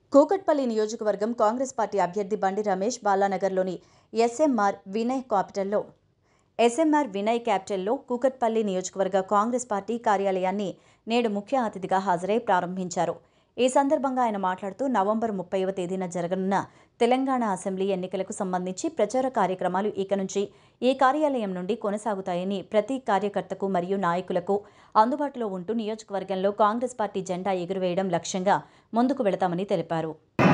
కూకట్పల్లి నియోజకవర్గం కాంగ్రెస్ పార్టీ అభ్యర్థి బండి రమేష్ బాలానగర్లోని ఎస్ఎంఆర్ వినయ్ క్యాపిటల్లో ఎస్ఎంఆర్ వినయ్ క్యాపిటల్లో కూకట్పల్లి నియోజకవర్గ కాంగ్రెస్ పార్టీ కార్యాలయాన్ని నేడు ముఖ్య అతిథిగా హాజరై ప్రారంభించారు ఈ సందర్భంగా ఆయన మాట్లాడుతూ నవంబర్ ముప్పైవ తేదీన జరగనున్న తెలంగాణ అసెంబ్లీ ఎన్నికలకు సంబంధించి ప్రచార కార్యక్రమాలు ఇక నుంచి ఈ కార్యాలయం నుండి కొనసాగుతాయని ప్రతి కార్యకర్తకు మరియు నాయకులకు అందుబాటులో ఉంటూ నియోజకవర్గంలో కాంగ్రెస్ పార్టీ జెండా ఎగురవేయడం లక్ష్యంగా ముందుకు వెళతామని తెలిపారు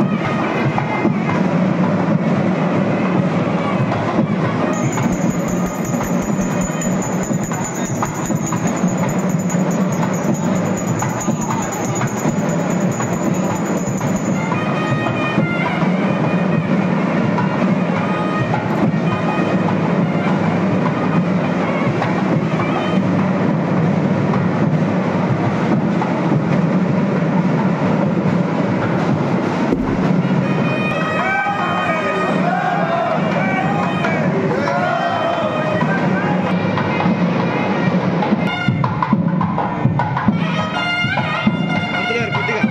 మంత్రి గారు కొద్దిగా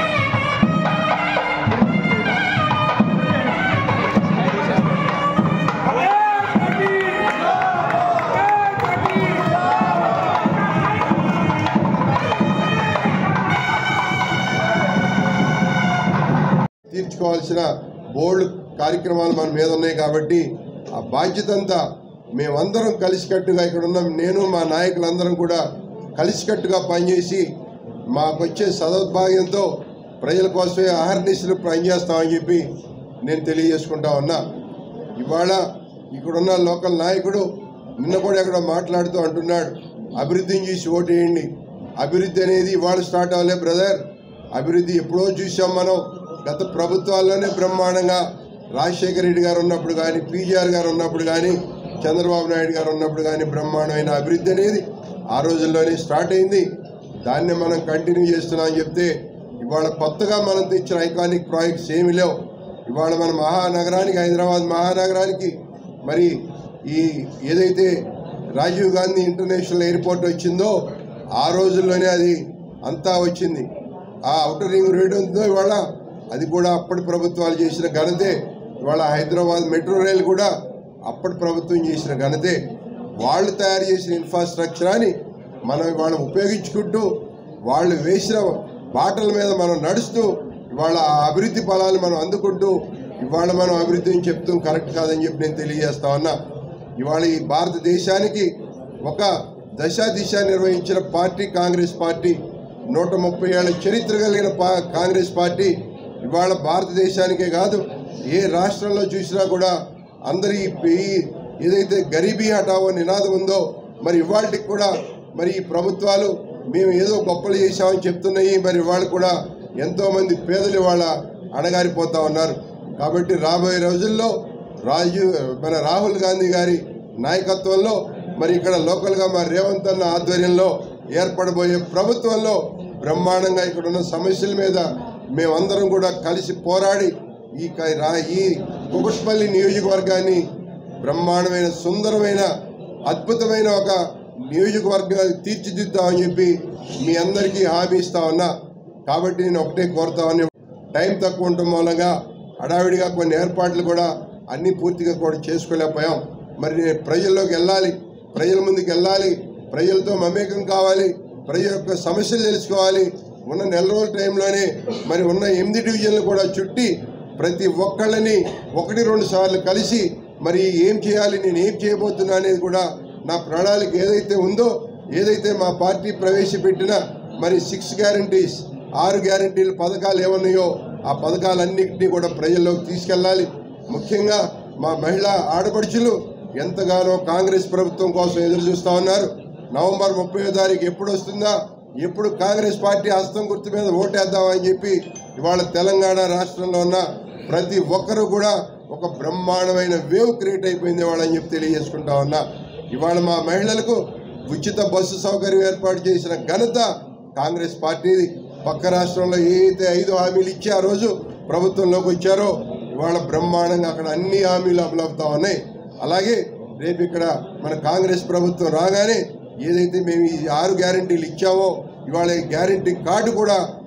తీర్చుకోవాల్సిన బోర్డు కార్యక్రమాలు మన మీద ఉన్నాయి కాబట్టి ఆ బాధ్యత అంతా మేమందరం కలిసికట్టుగా ఇక్కడ ఉన్న నేను మా నాయకులందరం కూడా కలిసికట్టుగా పనిచేసి మాకు వచ్చే సదౌద్భాగ్యంతో ప్రజల కోసమే అహర్నిశలు పనిచేస్తామని చెప్పి నేను తెలియజేసుకుంటా ఉన్నా ఇవాళ ఇక్కడున్న లోకల్ నాయకుడు నిన్న కూడా ఎక్కడ మాట్లాడుతూ అంటున్నాడు అభివృద్ధిని చూసి ఓటేయండి అభివృద్ధి అనేది ఇవాళ స్టార్ట్ అవ్వలే బ్రదర్ అభివృద్ధి ఎప్పుడో చూసాం మనం గత ప్రభుత్వాల్లోనే బ్రహ్మాండంగా రాజశేఖర రెడ్డి గారు ఉన్నప్పుడు కానీ పీజీఆర్ గారు ఉన్నప్పుడు కానీ చంద్రబాబు నాయుడు గారు ఉన్నప్పుడు కానీ బ్రహ్మాండమైన అభివృద్ధి అనేది ఆ రోజుల్లోనే స్టార్ట్ అయింది దాన్ని మనం కంటిన్యూ చేస్తున్నాం అని చెప్తే ఇవాళ కొత్తగా మనం తెచ్చిన ఐకానిక్ ప్రాజెక్ట్స్ ఏమీ లేవు ఇవాళ మన మహానగరానికి హైదరాబాద్ మహానగరానికి మరి ఈ ఏదైతే రాజీవ్ గాంధీ ఇంటర్నేషనల్ ఎయిర్పోర్ట్ వచ్చిందో ఆ రోజుల్లోనే అది అంతా వచ్చింది ఆ అవుటర్ రింగ్ రోడ్ ఉందో ఇవాళ అది కూడా అప్పటి ప్రభుత్వాలు చేసిన ఘనతే ఇవాళ హైదరాబాద్ మెట్రో రైల్ కూడా అప్పటి ప్రభుత్వం చేసిన ఘనతే వాళ్ళు తయారు చేసిన ఇన్ఫ్రాస్ట్రక్చర్ అని మనం ఇవాళ ఉపయోగించుకుంటూ వాళ్ళు వేసిన బాటల మీద మనం నడుస్తూ ఇవాళ ఆ అభివృద్ధి ఫలాలు మనం అందుకుంటూ ఇవాళ మనం అభివృద్ధిని చెప్తూ కరెక్ట్ కాదని చెప్పి నేను తెలియజేస్తా ఉన్నా ఇవాళ ఈ భారతదేశానికి ఒక దశ దిశ నిర్వహించిన పార్టీ కాంగ్రెస్ పార్టీ నూట ముప్పై ఏళ్ళ చరిత్ర కలిగిన పా కాంగ్రెస్ పార్టీ ఇవాళ భారతదేశానికే కాదు ఏ రాష్ట్రంలో చూసినా కూడా అందరి ఈ ఏదైతే గరీబీ హటావో నినాదం ఉందో మరి ఇవాళకి కూడా మరి ఈ ప్రభుత్వాలు మేము ఏదో గొప్పలు చేశామని చెప్తున్నాయి మరి ఇవాళ కూడా ఎంతోమంది పేదలు ఇవాళ అణగారిపోతా ఉన్నారు కాబట్టి రాబోయే రోజుల్లో రాజీవ్ మన రాహుల్ గాంధీ గారి నాయకత్వంలో మరి ఇక్కడ లోకల్గా మా రేవంత్ అన్న ఆధ్వర్యంలో ఏర్పడబోయే ప్రభుత్వంలో బ్రహ్మాండంగా ఇక్కడ ఉన్న సమస్యల మీద మేమందరం కూడా కలిసి పోరాడి ఈ క- రా- ఈ కుకట్పల్లి నియోజకవర్గాన్ని బ్రహ్మాండమైన సుందరమైన అద్భుతమైన ఒక నియోజకవర్గాన్ని తీర్చిదిద్దామని చెప్పి మీ అందరికీ హామీ ఇస్తా ఉన్నా కాబట్టి నేను ఒకటే కోరుతా ఉన్నా టైం తక్కువ ఉండటం మూలంగా హడావిడిగా కొన్ని ఏర్పాట్లు కూడా అన్నీ పూర్తిగా కూడా చేసుకోలేకపోయాం మరి నేను ప్రజల్లోకి వెళ్ళాలి ప్రజల ముందుకు వెళ్ళాలి ప్రజలతో మమేకం కావాలి ప్రజల యొక్క సమస్యలు తెలుసుకోవాలి ఉన్న నెల రోజుల టైంలోనే మరి ఉన్న ఎనిమిది డివిజన్లు కూడా చుట్టి ప్రతి ఒక్కళ్ళని ఒకటి రెండు సార్లు కలిసి మరి ఏం చేయాలి నేను ఏం చేయబోతున్నా అనేది కూడా నా ప్రణాళిక ఏదైతే ఉందో ఏదైతే మా పార్టీ ప్రవేశపెట్టిన మరి సిక్స్ గ్యారంటీస్ ఆరు గ్యారంటీల పథకాలు ఏమన్నాయో ఆ పథకాలన్నింటినీ కూడా ప్రజల్లోకి తీసుకెళ్ళాలి ముఖ్యంగా మా మహిళా ఆడపడుచులు ఎంతగానో కాంగ్రెస్ ప్రభుత్వం కోసం ఎదురు చూస్తూ ఉన్నారు నవంబర్ ముప్పై తారీఖు ఎప్పుడు వస్తుందా ఎప్పుడు కాంగ్రెస్ పార్టీ హస్తం గుర్తు మీద ఓటేద్దామని చెప్పి ఇవాళ తెలంగాణ రాష్ట్రంలో ఉన్న ప్రతి ఒక్కరూ కూడా ఒక బ్రహ్మాండమైన వేవ్ క్రియేట్ అయిపోయింది ఇవాళ అని చెప్పి తెలియజేసుకుంటా ఉన్నా ఇవాళ మా మహిళలకు ఉచిత బస్సు సౌకర్యం ఏర్పాటు చేసిన ఘనత కాంగ్రెస్ పార్టీది పక్క రాష్ట్రంలో ఏ అయితే ఐదు హామీలు ఇచ్చి ఆ రోజు ప్రభుత్వంలోకి వచ్చారో ఇవాళ బ్రహ్మాండంగా అక్కడ అన్ని హామీలు అమలు అవుతా ఉన్నాయి అలాగే రేపు ఇక్కడ మన కాంగ్రెస్ ప్రభుత్వం రాగానే ఏదైతే మేము ఈ ఆరు గ్యారంటీలు ఇచ్చామో ఇవాళ ఈ గ్యారంటీ కార్డు కూడా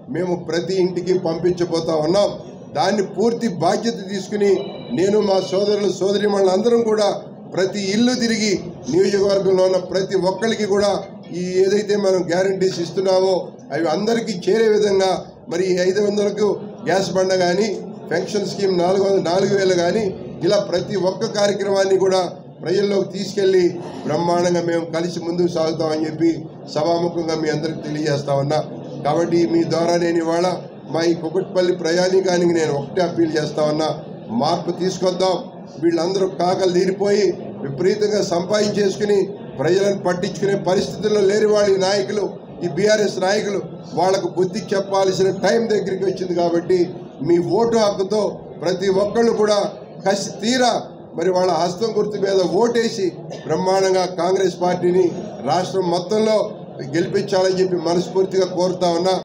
మేము ప్రతి ఇంటికి పంపించబోతా ఉన్నాం దాన్ని పూర్తి బాధ్యత తీసుకుని నేను మా సోదరులు సోదరిమణులు అందరం కూడా ప్రతి ఇల్లు తిరిగి నియోజకవర్గంలో ఉన్న ప్రతి ఒక్కరికి కూడా ఈ ఏదైతే మనం గ్యారంటీస్ ఇస్తున్నామో అవి అందరికీ చేరే విధంగా మరి ఈ ఐదు వందలకు గ్యాస్ బండ కానీ పెన్షన్ స్కీమ్ నాలుగు వందల నాలుగు వేలు కానీ ఇలా ప్రతి ఒక్క కార్యక్రమాన్ని కూడా ప్రజల్లోకి తీసుకెళ్లి బ్రహ్మాండంగా మేము కలిసి ముందుకు సాగుతామని చెప్పి సభాముఖంగా మీ అందరికి తెలియజేస్తా ఉన్నా కాబట్టి మీ ద్వారా నేను ఇవాళ మా ఈ కుకట్పల్లి ప్రయాణికానికి నేను ఒకటే అప్పీల్ చేస్తా ఉన్నా మార్పు తీసుకొద్దాం వీళ్ళందరూ కాకలు తీరిపోయి విపరీతంగా సంపాదించేసుకుని ప్రజలను పట్టించుకునే పరిస్థితుల్లో లేని వాళ్ళ ఈ నాయకులు ఈ బీఆర్ఎస్ నాయకులు వాళ్లకు బుద్ధి చెప్పాల్సిన టైం దగ్గరికి వచ్చింది కాబట్టి మీ ఓటు హక్కుతో ప్రతి ఒక్కళ్ళు కూడా కసి తీరా మరి వాళ్ళ హస్తం గుర్తు మీద ఓటేసి బ్రహ్మాండంగా కాంగ్రెస్ పార్టీని రాష్ట్రం మొత్తంలో గెలిపించాలని చెప్పి మనస్ఫూర్తిగా కోరుతా ఉన్నా